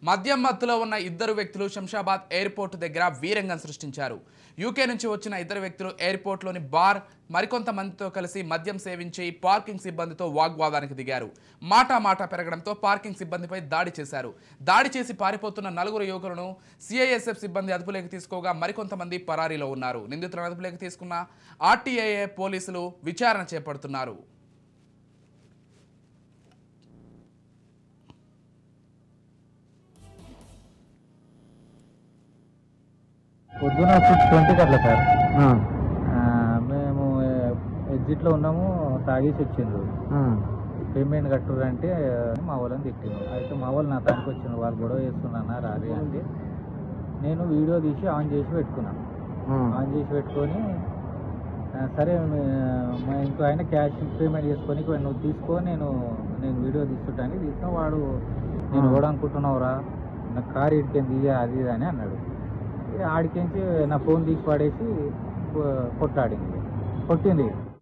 మద్యం మత్తులో ఉన్న ఇద్దరు వ్యక్తులు శంషాబాద్ ఎయిర్పోర్ట్ దగ్గర వీరంగం సృష్టించారు యూకే నుంచి వచ్చిన ఇద్దరు వ్యక్తులు ఎయిర్పోర్ట్లోని బార్ మరికొంతమందితో కలిసి మద్యం సేవించి పార్కింగ్ సిబ్బందితో వాగ్వాదానికి దిగారు మాటా మాట పెరగడంతో పార్కింగ్ సిబ్బందిపై దాడి చేశారు దాడి చేసి పారిపోతున్న నలుగురు యువకులను సిఐఎస్ఎఫ్ సిబ్బంది అదుపులోకి తీసుకోగా మరికొంతమంది పరారీలో ఉన్నారు నిందితులను అదుపులోకి తీసుకున్న ఆర్టీఐఏ పోలీసులు విచారణ చేపడుతున్నారు పొద్దున సిక్స్ ట్వంటీకి అట్లా సార్ ఆ, మేము ఎగ్జిట్లో ఉన్నాము తాగేసి వచ్చిండ్రు పేమెంట్ కట్టుర్రు అంటే మా వాళ్ళని తిట్టిండ్రు అయితే మా వాళ్ళు నా దానికి వచ్చిండ్రు వాళ్ళు గొడవ చేస్తున్నా రారి అంటే నేను వీడియో తీసి ఆన్ చేసి పెట్టుకున్నాను ఆన్ చేసి పెట్టుకొని ఆ, సరే మీ- మా ఇంకో ఆయన క్యాష్ పేమెంట్ చేసుకొని "ఇక నువ్వు తీసుకో నేను నేను వీడియో తీసుకుంటాను తీసుకుని వాడు నేను కూడా అనుకుంటున్నావురా నా కార్ ఇడికేం తీయ అది ఇది అని అన్నాడు ఇక ఆడికించి నా ఫోన్ తీసి పడేసి కొ- కొట్టాడింది కొట్టింది